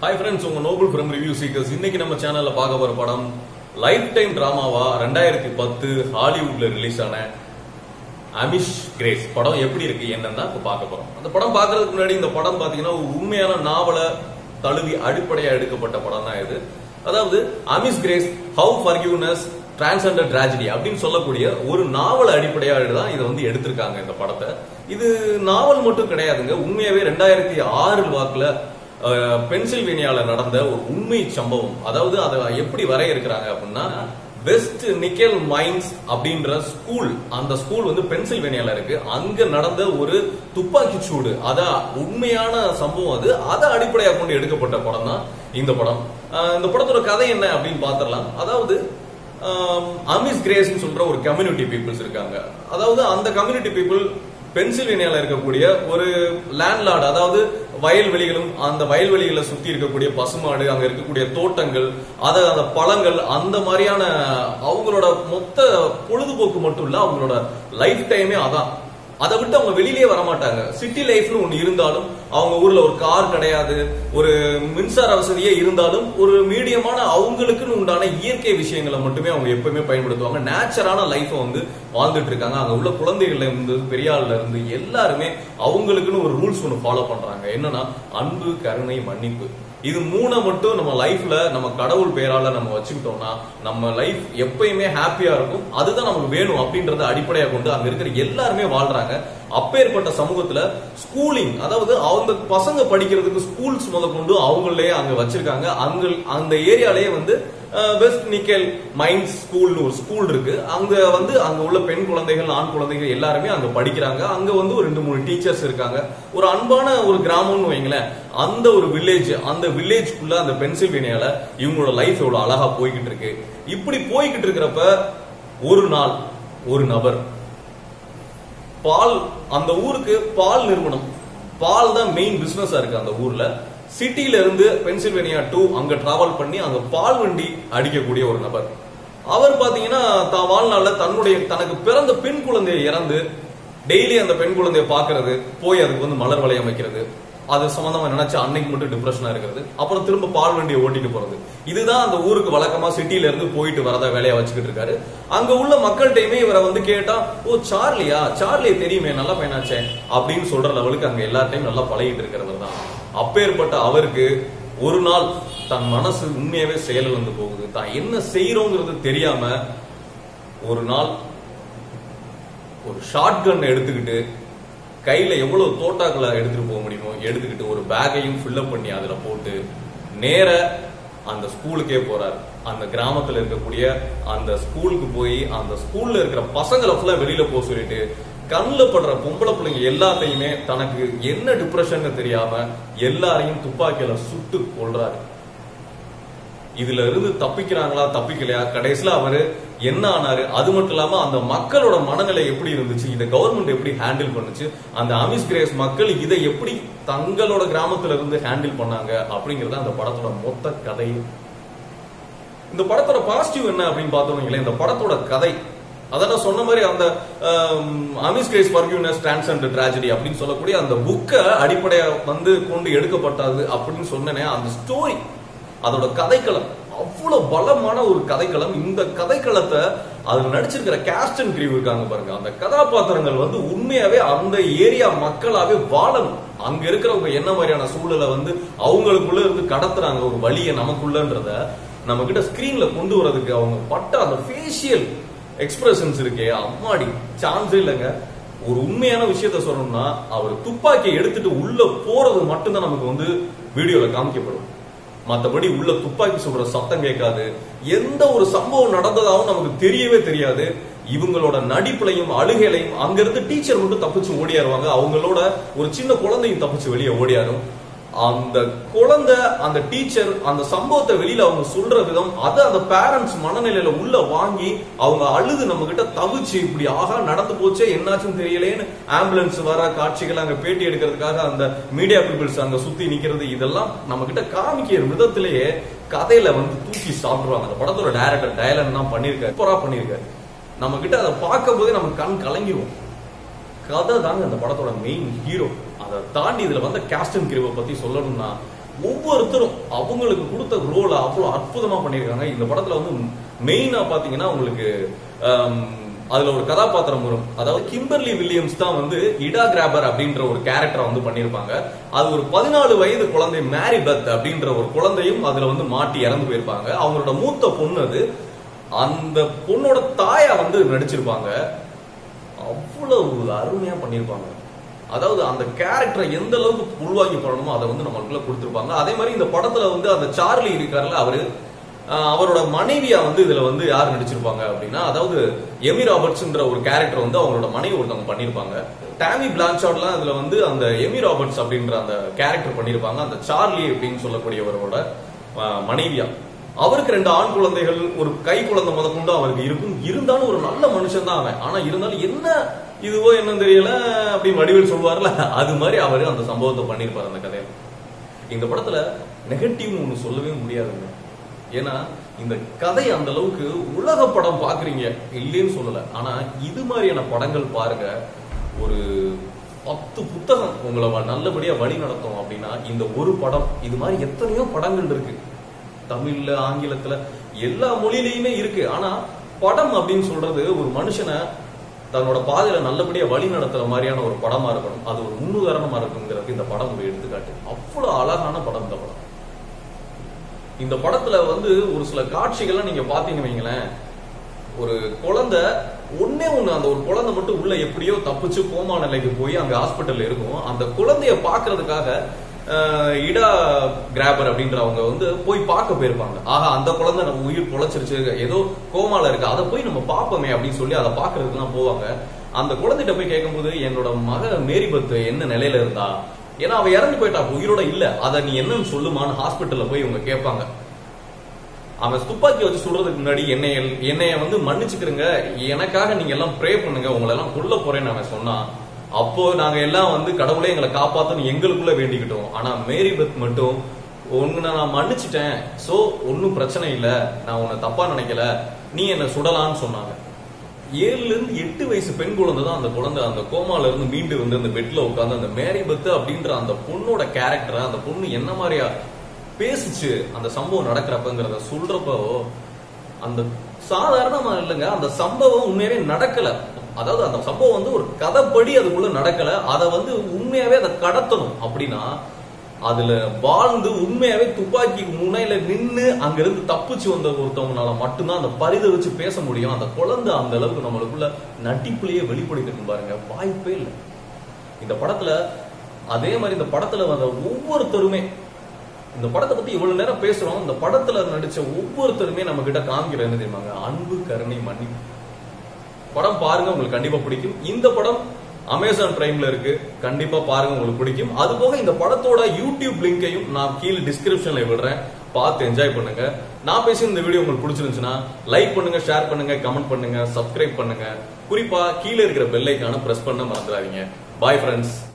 hi friends உங்க noble film review seekers இன்னைக்கு நம்ம சேனல்ல பார்க்க போற படம் லைஃப் டைம் டிராமாவா ரெண்டாயிரத்தி பத்து ஹாலிவுட்ல ரிலீஸ் ஆன அமிஷ் கிரேஸ் படம் எப்படி இருக்கு என்னன்னு இப்ப பார்க்க போறோம் அந்த படம் பார்க்கறதுக்கு முன்னாடி இந்த படம் பாத்தீங்கன்னா ஒரு உண்மையான நாவலை தழுவி அடிப்படையா எடுக்கப்பட்ட படம் தான் இது அதாவது Amish Grace how forgiveness transcended tragedy அப்படின்னு சொல்லக்கூடிய ஒரு நாவல் அடிப்படையா தான் இதை வந்து எடுத்திருக்காங்க இந்த படத்தை இது நாவல் மட்டும் கிடையாதுங்க உண்மையாவே ரெண்டாயிரத்தி ஆறு வாக்குல அஹ், பென்சில்வேனியால நடந்த ஒரு உண்மை சம்பவம் அதாவது அதை எப்படி வரையறுக்கிறாங்க அப்படின்னா வெஸ்ட் நிக்கல் மைன்ஸ் அப்படின்ற ஸ்கூல் அந்த ஸ்கூல் வந்து பென்சில்வேனியால இருக்கு அங்க நடந்த ஒரு துப்பாக்கி சூடு அதான் உண்மையான சம்பவம் அது அதை அடிப்படையாக கொண்டு எடுக்கப்பட்ட படம் தான் இந்த படம் அஹ், இந்த படத்தோட கதை என்ன அப்படின்னு பாத்திரலாம் அதாவது அமிஸ் கிரேஸ்னு சொல்ற ஒரு கம்யூனிட்டி பீப்புள்ஸ் இருக்காங்க அதாவது அந்த கம்யூனிட்டி பீப்புள் பென்சில்வேனியால இருக்கக்கூடிய ஒரு லேண்ட்லார்டு அதாவது வயல்வெளிகளும் அந்த வயல்வெளிகளை சுத்தி இருக்கக்கூடிய பசுமாடு அங்க இருக்கக்கூடிய தோட்டங்கள் அத அந்த பழங்கள் அந்த மாதிரியான அவங்களோட மொத்த பொழுதுபோக்கு மட்டும் இல்ல அவங்களோட லைஃப் டைமே அதான் அதை விட்டு அவங்க வெளியிலேயே வர மாட்டாங்க சிட்டி லைஃப்னு ஒண்ணு இருந்தாலும் அவங்க ஊர்ல ஒரு கார் கிடையாது ஒரு மின்சார வசதியே இருந்தாலும் ஒரு மீடியமான அவங்களுக்குன்னு உண்டான இயற்கை விஷயங்களை மட்டுமே அவங்க எப்பவுமே பயன்படுத்துவாங்க நேச்சரான லைஃபை வந்து வாழ்ந்துட்டு இருக்காங்க அங்க உள்ள குழந்தைகள்ல இருந்து பெரியாள்ல இருந்து எல்லாருமே அவங்களுக்குன்னு ஒரு ரூல்ஸ் ஒன்று ஃபாலோ பண்றாங்க என்னன்னா அன்பு கருணை மன்னிப்பு இது மூணை மட்டும் நம்ம லைஃப்ல நம்ம கடவுள் பேரால நம்ம வச்சுக்கிட்டோம்னா நம்ம லைஃப் எப்பயுமே ஹாப்பியா இருக்கும் அதுதான் நமக்கு வேணும் அப்படின்றத அடிப்படையா கொண்டு அங்க இருக்கிற எல்லாருமே வாழ்றாங்க அப்பேற்பட்ட சமூகத்துல ஸ்கூலிங் அதாவது அவங்க பசங்க படிக்கிறதுக்கு ஸ்கூல்ஸ் முத கொண்டு அவங்களே அங்க வச்சிருக்காங்க அங்க அந்த ஏரியாலேயே வந்து வெஸ்ட் நிக்கல் மைண்ட் ஸ்கூல்னு ஒரு ஸ்கூல் இருக்கு அங்க வந்து அங்க உள்ள பெண் குழந்தைகள் ஆண் குழந்தைகள் எல்லாருமே அங்க படிக்கிறாங்க அங்க வந்து ஒரு ரெண்டு மூணு டீச்சர்ஸ் இருக்காங்க ஒரு அன்பான ஒரு கிராமம்னு வைங்களேன் அந்த ஒரு வில்லேஜ் அந்த வில்லேஜ்க்குள்ள அந்த பென்சில்வேனியால இவங்களோட லைஃப் எவ்வளவு அழகா போய்கிட்டு இருக்கு இப்படி போய்கிட்டு இருக்கிறப்ப ஒரு நாள் ஒரு நபர் பால் அந்த ஊருக்கு பால் நிறுவனம் பால் தான் மெயின் பிசினஸா இருக்கு அந்த ஊர்ல சிட்டில இருந்து பென்சில்வேனியா டூ அங்க டிராவல் பண்ணி அங்க பால் வண்டி அடிக்கக்கூடிய ஒரு நபர் அவர் பாத்தீங்கன்னா தான் வாழ்நாள்ல தன்னுடைய தனக்கு பிறந்த பெண் குழந்தையை இறந்து டெய்லி அந்த பெண் குழந்தையை பாக்குறது போய் அதுக்கு வந்து மலர் வளையம் வைக்கிறது அது சம்பந்தமா நினைச்சு அன்னைக்கு மட்டும் டிப்ரெஷனா இருக்கிறது அப்புறம் திரும்ப பால் வண்டியை ஓட்டிட்டு போறது இதுதான் அந்த ஊருக்கு வழக்கமா சிட்டில இருந்து போயிட்டு வரதா வேலையா வச்சுக்கிட்டு இருக்காரு அங்க உள்ள மக்கள்கிட்டயுமே இவரை வந்து கேட்டா ஓ சார்லியா சார்லி தெரியுமே நல்ல பையனாச்சே அப்படின்னு சொல்ற லெவலுக்கு அங்க எல்லார்ட்டையும் நல்லா பழகிட்டு இருக்கிறவர் தான் அப்பேற்பட்ட அவருக்கு ஒரு நாள் தன் மனசு உண்மையாவே செயல் வந்து போகுது தான் என்ன செய்யறோங்கிறது தெரியாம ஒரு நாள் ஒரு ஷார்ட் கன் எடுத்துக்கிட்டு கையில எவ்வளவு தோட்டாக்களை எடுத்துட்டு போக முடியுமோ எடுத்துக்கிட்டு ஒரு பேக்கையும் ஃபில்லப் பண்ணி அதுல போட்டு நேர அந்த ஸ்கூலுக்கே போறாரு அந்த கிராமத்துல இருக்கக்கூடிய அந்த ஸ்கூலுக்கு போய் அந்த ஸ்கூல்ல இருக்கிற பசங்களை ஃபுல்லா வெளியில போக சொல்லிட்டு கண்ணில் படுற பொம்பளை பிள்ளைங்க எல்லாத்தையுமே தனக்கு என்ன டிப்ரெஷன் தெரியாம எல்லாரையும் துப்பாக்கியில சுட்டு கொள்றாரு இதுல இருந்து தப்பிக்கிறாங்களா தப்பிக்கலையா கடைசியில அவரு என்ன ஆனாரு அது மட்டும் இல்லாம அந்த மக்களோட மனநிலை எப்படி இருந்துச்சு இதை கவர்மெண்ட் எப்படி ஹேண்டில் பண்ணுச்சு அந்த அமிஸ் கிரேஸ் மக்கள் இதை எப்படி தங்களோட கிராமத்துல இருந்து ஹேண்டில் பண்ணாங்க அப்படிங்கறது அந்த படத்தோட மொத்த கதை இந்த படத்தோட பாசிட்டிவ் என்ன அப்படின்னு பார்த்தோம் இந்த படத்தோட கதை அதான் நான் சொன்ன மாதிரி அந்த அமிஸ் கிரேஸ் பர்கியூனஸ் டிரான்சண்டர் tragedy அப்படின்னு சொல்லக்கூடிய அந்த புக்கை அடிப்படையா வந்து கொண்டு எடுக்கப்பட்டது அப்படின்னு சொன்னேனே அந்த ஸ்டோரி அதோட கதைக்களம் அவ்வளவு பலமான ஒரு கதைக்களம் இந்த கதைக்களத்தை அதுல நடிச்சிருக்கிற கேஸ்ட் அண்ட் கிரீவ் இருக்காங்க பாருங்க அந்த கதாபாத்திரங்கள் வந்து உண்மையாவே அந்த ஏரியா மக்களாவே வாழணும் அங்க இருக்கிறவங்க என்ன மாதிரியான சூழலை வந்து அவங்களுக்குள்ள இருந்து கடத்துறாங்க ஒரு வழியை நமக்குள்ளன்றத நம்ம கிட்ட ஸ்கிரீன்ல கொண்டு வரதுக்கு அவங்க பட்ட அந்த ஃபேஷியல் எக்ஸ்பிரஷன்ஸ் இருக்கே அம்மாடி சான்ஸே இல்லைங்க ஒரு உண்மையான விஷயத்த சொல்லணும்னா அவர் துப்பாக்கியை எடுத்துட்டு உள்ள போறது மட்டும்தான் நமக்கு வந்து வீடியோல காமிக்கப்படும் மத்தபடி உள்ள துப்பாக்கி சுடுற சத்தம் கேட்காது எந்த ஒரு சம்பவம் நடந்ததாகவும் நமக்கு தெரியவே தெரியாது இவங்களோட நடிப்புலையும் அழுகையிலையும் அங்க இருந்து டீச்சர் மட்டும் தப்பிச்சு ஓடியாருவாங்க அவங்களோட ஒரு சின்ன குழந்தையும் தப்பிச்சு வெளியே ஓடியாரும் அந்த குழந்தை அந்த டீச்சர் அந்த சம்பவத்தை வெளியில அவங்க சொல்ற விதம் அது அந்த பேரண்ட்ஸ் மனநிலையில உள்ள வாங்கி அவங்க அழுது நம்ம கிட்ட தவிச்சு இப்படி ஆகா நடந்து போச்சே என்னாச்சுன்னு தெரியலேன்னு ஆம்புலன்ஸ் வர காட்சிகள் அங்க பேட்டி எடுக்கிறதுக்காக அந்த மீடியா பீப்புள்ஸ் அங்க சுத்தி நிக்கிறது இதெல்லாம் நம்ம கிட்ட காமிக்கிற விதத்திலேயே கதையில வந்து தூக்கி சாப்பிடுவாங்க அந்த படத்தோட டைரக்டர் டயலன் தான் பண்ணிருக்காரு சூப்பரா பண்ணிருக்காரு நம்ம கிட்ட அதை பார்க்கும் போதே நம்ம கண் கலங்கிரும் கதை தாங்க அந்த படத்தோட மெயின் ஹீரோ அதை தாண்டி இதுல வந்த கேஸ்டன் கிரிவை பத்தி சொல்லணும்னா ஒவ்வொருத்தரும் அவங்களுக்கு கொடுத்த ரோலை அவ்வளவு அற்புதமா பண்ணியிருக்காங்க இந்த படத்துல வந்து மெயினா பாத்தீங்கன்னா உங்களுக்கு ஆம், அதுல ஒரு கதாபாத்திரம் வரும் அதாவது கிம்பர்லி வில்லியம்ஸ் தான் வந்து இடா கிராபர் அப்படின்ற ஒரு கேரக்டரை வந்து பண்ணியிருப்பாங்க அது ஒரு பதினாலு வயது குழந்தை மேரி பெத் அப்படின்ற ஒரு குழந்தையும் அதுல வந்து மாட்டி இறந்து போயிருப்பாங்க அவங்களோட மூத்த பொண்ணு அது அந்த பொண்ணோட தாயா வந்து நடிச்சிருப்பாங்க அவ்வளவு அருமையா பண்ணியிருப்பாங்க அதாவது அந்த கேரக்டரை எந்த அளவுக்கு உள்வாங்கி பண்ணணுமோ அதை வந்து நம்மளுக்குள்ள கொடுத்துருப்பாங்க அதே மாதிரி இந்த படத்துல வந்து அந்த சார்லி இருக்கார்ல அவரு ஆஹ், அவரோட மனைவியா வந்து இதுல வந்து யார் நடிச்சிருப்பாங்க அப்படின்னா அதாவது எமி ராபர்ட்ஸ்ன்ற ஒரு கேரக்டர் வந்து அவங்களோட மனைவி ஒருத்தவங்க பண்ணியிருப்பாங்க டாமி பிளான்சார்ட்லாம் இதுல வந்து அந்த எமி ராபர்ட்ஸ் அப்படின்ற அந்த கேரக்டர் பண்ணியிருப்பாங்க அந்த சார்லி அப்படின்னு சொல்லக்கூடியவரோட ஆஹ், மனைவியா அவருக்கு ரெண்டு ஆண் குழந்தைகள் ஒரு கை குழந்தை முதற்கொண்டு அவருக்கு இருக்கும் இருந்தாலும் ஒரு நல்ல மனுஷன் தான் அவன் ஆனா இருந்தாலும் என்ன இதுவோ என்னன்னு தெரியல அப்படின்னு வடிவேல் சொல்லுவார்ல அது மாதிரி அவரு அந்த சம்பவத்தை பண்ணியிருப்பாரு அந்த கதையில இந்த படத்துல நெகட்டிவ் ஒண்ணு சொல்லவே முடியாதுங்க ஏன்னா இந்த கதை அந்த அளவுக்கு உலக படம் பாக்குறீங்க இல்லைன்னு சொல்லல ஆனா இது மாதிரியான படங்கள் பாருங்க ஒரு பத்து புத்தகம் உங்களை வ- நல்லபடியா வழி நடத்தும் அப்படின்னா இந்த ஒரு படம் இது மாதிரி எத்தனையோ படங்கள் இருக்கு தமிழ்ல ஆங்கிலத்துல எல்லா மொழியிலயுமே இருக்கு ஆனா படம் அப்படின்னு சொல்றது ஒரு மனுஷனை தன்னோட பாதையில நல்லபடியா வழி நடத்துற மாதிரியான ஒரு படமா இருக்கணும் அது ஒரு முன்னுதாரணமா இருக்குங்கிறது இந்த படம் ஒரு எடுத்துக்காட்டு அவ்வளவு அழகான படம் இந்த படம் இந்த படத்துல வந்து ஒரு சில காட்சிகள்லாம் நீங்க பாத்தீங்க வைங்களேன் ஒரு குழந்தை ஒண்ணே ஒண்ணு அந்த ஒரு குழந்தை மட்டும் உள்ள எப்படியோ தப்பிச்சு கோமா நிலைக்கு போய் அங்க ஹாஸ்பிட்டல்ல இருக்கும் அந்த குழந்தைய பாக்குறதுக்காக அஹ், இடா கிராபர் அப்படின்றவங்க வந்து போய் பார்க்க போயிருப்பாங்க ஆஹா அந்த குழந்தை நம்ம உயிர் பொழைச்சிருச்சு ஏதோ கோமால இருக்கு அதை போய் நம்ம பார்ப்போமே அப்படின்னு சொல்லி அதை பாக்குறதுக்குலாம் போவாங்க அந்த குழந்தைகிட்ட போய் கேட்கும்போது என்னோட மக மேரி பத்து என்ன நிலையில இருந்தா ஏன்னா அவ இறந்து போயிட்டா உயிரோட இல்ல அதை நீ என்னன்னு சொல்லுமான்னு ஹாஸ்பிட்டல்ல போய் இவங்க கேட்பாங்க அவன் துப்பாக்கி வச்சு சுடுறதுக்கு முன்னாடி என்னைய என்னைய வந்து மன்னிச்சுக்கிறங்க எனக்காக நீங்க எல்லாம் ப்ரே பண்ணுங்க உங்களை எல்லாம் கொல்ல போறேன்னு அவன் சொன்னான் அப்போ நாங்க எல்லாம் வந்து கடவுளே எங்களை காப்பாத்தணும் எங்களுக்குள்ள வேண்டிக்கிட்டோம் ஆனா மேரி பெத் மட்டும் உன்னை நான் மன்னிச்சிட்டேன் சோ ஒன்னும் பிரச்சனை இல்ல நான் உன்னை தப்பா நினைக்கல நீ என்ன சுடலான்னு சொன்னாங்க ஏழுல இருந்து எட்டு வயசு பெண் குழந்தை தான் அந்த குழந்தை அந்த கோமால இருந்து மீண்டு வந்து அந்த பெட்ல உட்கார்ந்து அந்த மேரி பத்து அப்படின்ற அந்த பொண்ணோட கேரக்டரை அந்த பொண்ணு என்ன மாதிரியா பேசுச்சு அந்த சம்பவம் நடக்கிறப்பங்கிறத சொல்றப்போ அந்த சாதாரணமா இல்லைங்க அந்த சம்பவம் உண்மையாவே நடக்கல அதாவது அந்த சம்பவம் வந்து ஒரு கதைப்படி அதுக்குள்ள நடக்கல அதை வந்து உண்மையாவே அதை கடத்தணும் அப்படின்னா அதுல வாழ்ந்து உண்மையாவே துப்பாக்கி முனையில நின்னு அங்க இருந்து தப்பிச்சு வந்த ஒருத்தவங்கனால மட்டும்தான் அந்த பரிதை வச்சு பேச முடியும் அந்த குழந்தை அந்த அளவுக்கு நம்மளுக்குள்ள நட்டிப்புலயே வெளிப்படுத்திட்டு பாருங்க வாய்ப்பே இல்லை இந்த படத்துல அதே மாதிரி இந்த படத்துல வந்த ஒவ்வொருத்தருமே இந்த படத்தை பத்தி இவ்வளவு நேரம் பேசுறோம் இந்த படத்துல நடிச்ச ஒவ்வொருத்தருமே நம்ம கிட்ட காமிக்கிற என்ன தெரியுமாங்க அன்பு கருணை மன்னிப்பு படம் பாருங்க உங்களுக்கு கண்டிப்பா பிடிக்கும் இந்த படம் அமேசான் பிரைம்ல இருக்கு கண்டிப்பா பாருங்க உங்களுக்கு பிடிக்கும் அது போக இந்த படத்தோட யூடியூப் லிங்கையும் நான் கீழே டிஸ்கிரிப்ஷன்ல விடுறேன் பார்த்து என்ஜாய் பண்ணுங்க நான் பேசி இந்த வீடியோ உங்களுக்கு பிடிச்சிருந்துச்சுன்னா லைக் பண்ணுங்க ஷேர் பண்ணுங்க கமெண்ட் பண்ணுங்க சப்ஸ்கிரைப் பண்ணுங்க குறிப்பா கீழே இருக்கிற பெல் ஐக்கான பிரஸ் பண்ண மறந்துடாதீங்க பாய் ஃப்ரெண்ட்ஸ்